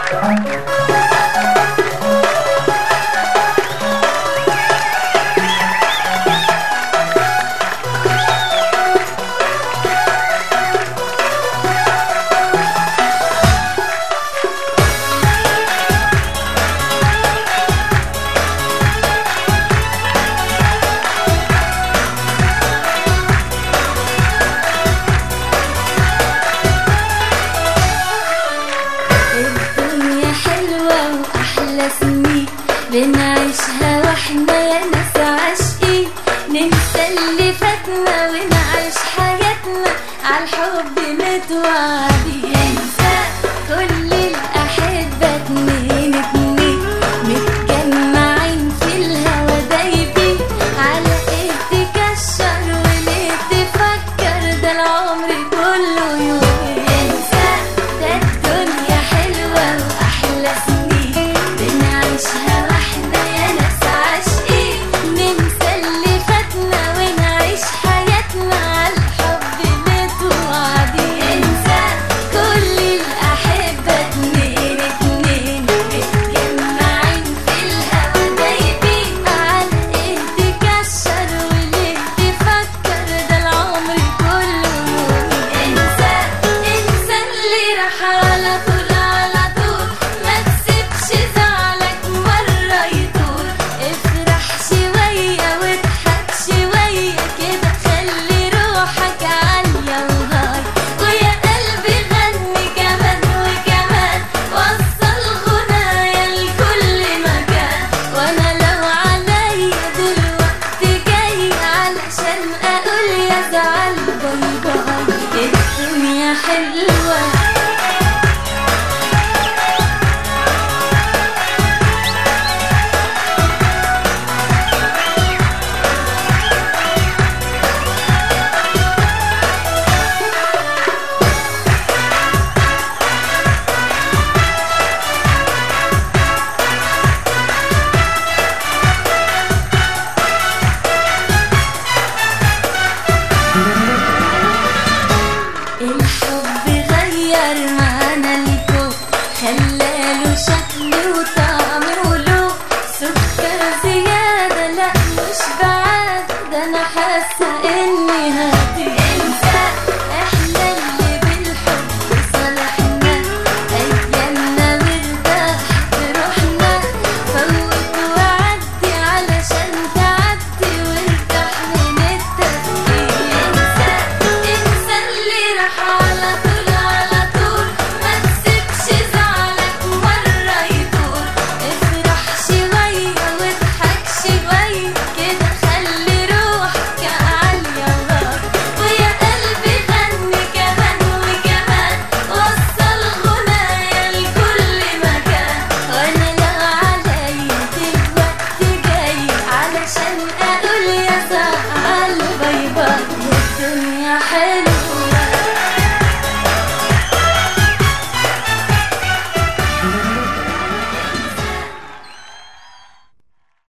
الدنيا حلوة وأحلى سنين بنعيشها واحنا يا ناس عاشقين ننسى اللي فاتنا ونعيش حياتنا عالحب متوعدين انسى كل الأحبة اتنين اتنين متجمعين في الهوا دايبين على ايه تكشر وليه تفكر ده العمر كله يوم انسى ده الدنيا حلوة وأحلى سنين بنعيشها واحنا يا ناس عاشقين ننسى اللي فاتنا ونعيش حياتنا عالحب متوعدين انسى كل الأحبة اتنين اتنين متجمعين في الهوا دايبين على ايه تكشر وليه تفكر ده العمر كله يوم انسى انسى اللي راح على طول على طول ما تسيبش زعلك مرة يطول افرح شوية واضحك شوية كده خلي روحك عالية وهاي ويا قلبي غني كمان وكمان وصل غنايا لكل مكان وانا لو عليا دلوقتي جاي علشان اقول يا زعل باي باي الدنيا حلوة